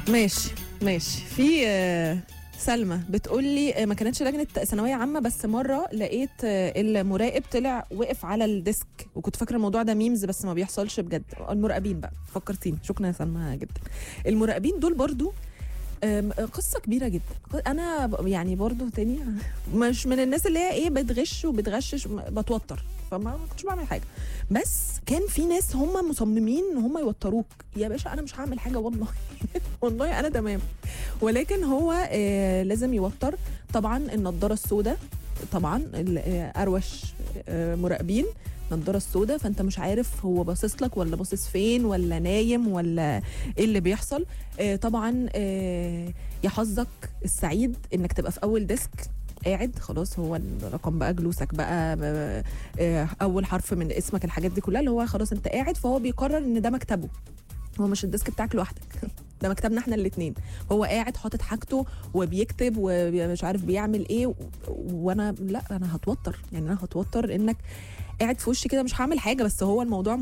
ماشي ماشي في آه، سلمى بتقول لي آه، ما كانتش لجنه ثانويه عامه بس مره لقيت آه، المراقب طلع وقف على الديسك وكنت فاكره الموضوع ده ميمز بس ما بيحصلش بجد المراقبين بقى فكرتيني شكرا يا سلمى جدا المراقبين دول برضو آم، قصة كبيرة جدا أنا ب- يعني برضو تاني مش من الناس اللي هي إيه بتغش وبتغشش م- بتوتر فما كنتش بعمل حاجة بس كان في ناس هم مصممين إن هم يوتروك يا باشا أنا مش هعمل حاجة والله والله أنا تمام ولكن هو آه لازم يوتر طبعا النضارة السوداء طبعا ال- آه، أروش آه مراقبين النضاره السوداء فانت مش عارف هو باصص لك ولا باصص فين ولا نايم ولا ايه اللي بيحصل آه طبعا آه يا حظك السعيد انك تبقى في اول ديسك قاعد خلاص هو الرقم بقى جلوسك بقى آه، آه، اول حرف من اسمك الحاجات دي كلها اللي هو خلاص انت قاعد فهو بيقرر ان ده مكتبه هو مش الديسك بتاعك لوحدك ده مكتبنا احنا الاثنين هو قاعد حاطط حاجته وبيكتب ومش عارف بيعمل ايه و... وانا لا انا هتوتر يعني انا هتوتر انك قاعد في وشي كده مش هعمل حاجه بس هو الموضوع